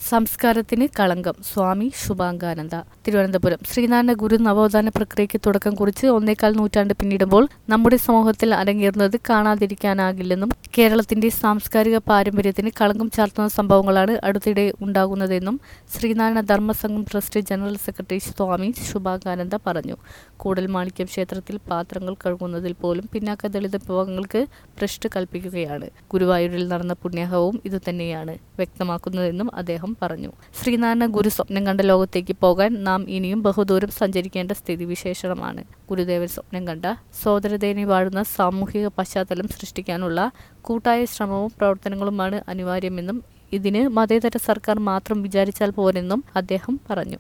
സംസ്കാരത്തിന് കളങ്കം സ്വാമി ശുഭാംഗാനന്ദ തിരുവനന്തപുരം ശ്രീനാരായണ ഗുരു നവോത്ഥാന പ്രക്രിയയ്ക്ക് തുടക്കം കുറിച്ച് ഒന്നേകാൽ നൂറ്റാണ്ട് പിന്നിടുമ്പോൾ നമ്മുടെ സമൂഹത്തിൽ അരങ്ങേറുന്നത് കാണാതിരിക്കാനാകില്ലെന്നും കേരളത്തിന്റെ സാംസ്കാരിക പാരമ്പര്യത്തിന് കളങ്കം ചാർത്തുന്ന സംഭവങ്ങളാണ് അടുത്തിടെ ഉണ്ടാകുന്നതെന്നും Sreenarayana Dharmasangham trust general secretary Swami Subhangananda പറഞ്ഞു കൂടൽമാണിക്യം ക്ഷേത്രത്തിൽ പാത്രങ്ങൾ കഴുകുന്നതിൽ പോലും പിന്നാക്ക ദളിത് വിഭാഗങ്ങൾക്ക് ഭ്രഷ്ട് കൽപ്പിക്കുകയാണ് ഗുരുവായൂരിൽ നടന്ന പുണ്യാഹവും ഇതുതന്നെയാണ് വ്യക്തമാക്കുന്നതെന്നും അദ്ദേഹം പറഞ്ഞു ശ്രീനാരായണ ഗുരു സ്വപ്നം കണ്ട ലോകത്തേക്ക് പോകാൻ നാം ഇനിയും ബഹുദൂരം സഞ്ചരിക്കേണ്ട സ്ഥിതിവിശേഷമാണ് ഗുരുദേവൻ സ്വപ്നം കണ്ട സോദരതേനെ വാഴുന്ന സാമൂഹിക പശ്ചാത്തലം സൃഷ്ടിക്കാനുള്ള കൂട്ടായ ശ്രമവും പ്രവർത്തനങ്ങളുമാണ് അനിവാര്യമെന്നും ഇതിന് മതേതര സർക്കാർ മാത്രം വിചാരിച്ചാൽ പോരെന്നും അദ്ദേഹം പറഞ്ഞു